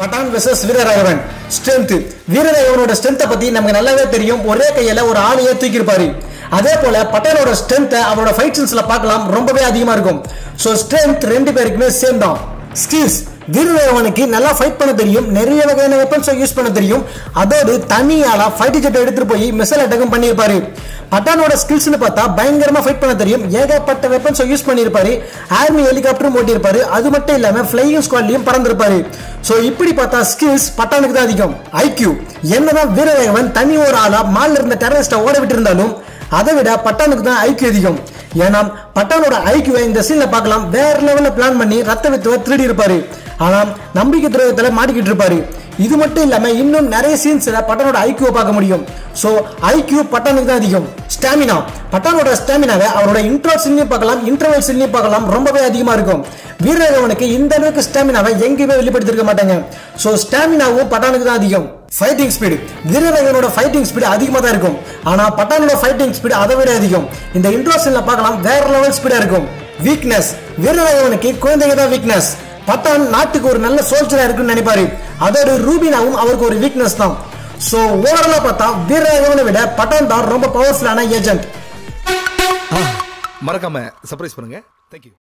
பட்டான் versus Veeraraghavan strength வீரராகவனோட ஸ்ட்ரென்த்தை பத்தி நமக்கு நல்லாவே தெரியும் ஒரே கையில ஒரு ஆளையே தூக்கியிருப்பாரு அதே போல பட்டானோட ஸ்ட்ரென்த்தை அவரோட ஃபைட் சீன்ஸ்ல பார்க்கலாம் ரொம்பவே அதிகமா இருக்கும் ஸோ ஸ்ட்ரென்த் ரெண்டு பேருக்குமே சேம் தான் ஸ்கில்ஸ் வீரராகவனுக்கு நல்லா ஃபைட் பண்ண தெரியும் நிறைய வகையான வெப்பன்ஸை யூஸ் பண்ண தெரியும் அதோடு தனியால ஃபைட் ஜெட் எடுத்துட்டு போய் மிசைல் அட்டகம் பண்ணியிருப்பாரு பட்டானோட ஸ்கில்ஸ்னு பார்த்தா பயங்கரமா ஃபைட் பண்ண தெரியும் ஏகப்பட்ட வெப்பன்ஸை யூஸ் பண்ணியிருப்பாரு ஆர்மி ஹெலிகாப்டரும் ஓட்டியிருப்பாரு அது மட்டும் இல்லாம ஃபிளையிங் ஸ்குவாட்லயும் பறந்திருப்பாரு சோ இப்படி பார்த்தா ஸ்கில்ஸ் பட்டானுக்கு தான் அதிகம் ஐக்யூ என்னதான் வீரராகவன் தனி ஒரு ஆளா மால்ல இருந்த டெரரிஸ்ட ஓட விட்டு இருந்தாலும் அதை விட பட்டானுக்கு தான் ஐக்கியம் அதிகம் ஏன்னா பட்டானோட ஐக்கியவை இந்த சீன்ல பார்க்கலாம் வேற லெவல்ல பிளான் பண்ணி ரத்த வித்துவ திருடி இருப்பாரு ஆனா நம்பிக்கை துரோகத்துல மாட்டிக்கிட்டு இருப்பாரு இது மட்டும் இல்லாம இன்னும் நிறைய சீன்ஸ்ல பட்டானோட ஐக்கியூ பார்க்க முடியும் சோ ஐக்கியூ பட்டானுக்கு தான் அதிகம் ஸ்டாமினா பட்டானோட ஸ்டாமினாவை அவரோட இன்ட்ரோ சீன்லயும் பார்க்கலாம் இன்டர்வல் சீன்லயும் பார்க்கலாம் ரொம்பவே அதிகமா இருக்கும் வீரராகவனுக்கு இந்த அளவுக்கு ஸ்டாமினாவை எங்கேயுமே வெளிப்படுத்திருக்க மாட்டாங்க சோ ஸ்டாமினாவும் பட்டானுக்கு தான் அதிகம் ஃபைட்டிங் ஸ்பீடு வீரராகவனோட ஃபைட்டிங் ஸ்பீடு அதிகமாக தான் இருக்கும் ஆனா பட்டானோட ஃபைட்டிங் ஸ்பீடு அதை விட அதிகம் இந்த இன்ட்ரோ சீன்ல பார்க்கலாம் வேற லெவல் ஸ்பீடா இருக்கும் வீக்னஸ் வீரராகவனுக்கு குழந்தைங்க தான் வீக்னஸ் பட்டான் நாட்டுக்கு ஒரு நல்ல சோல்ஜரா இருக்குன்னு நினைப்பாரு அதோட ரூபினாவும் அவருக்கு ஒரு வீக்னஸ் தான் சோ ஓவராலா பார்த்தா வீரராகவனை விட பட்டான் தான் ரொம்ப பவர்ஃபுல்லான ஏஜென்ட் மறக்காம சர்ப்ரைஸ் பண்ணுங்க தேங்க்யூ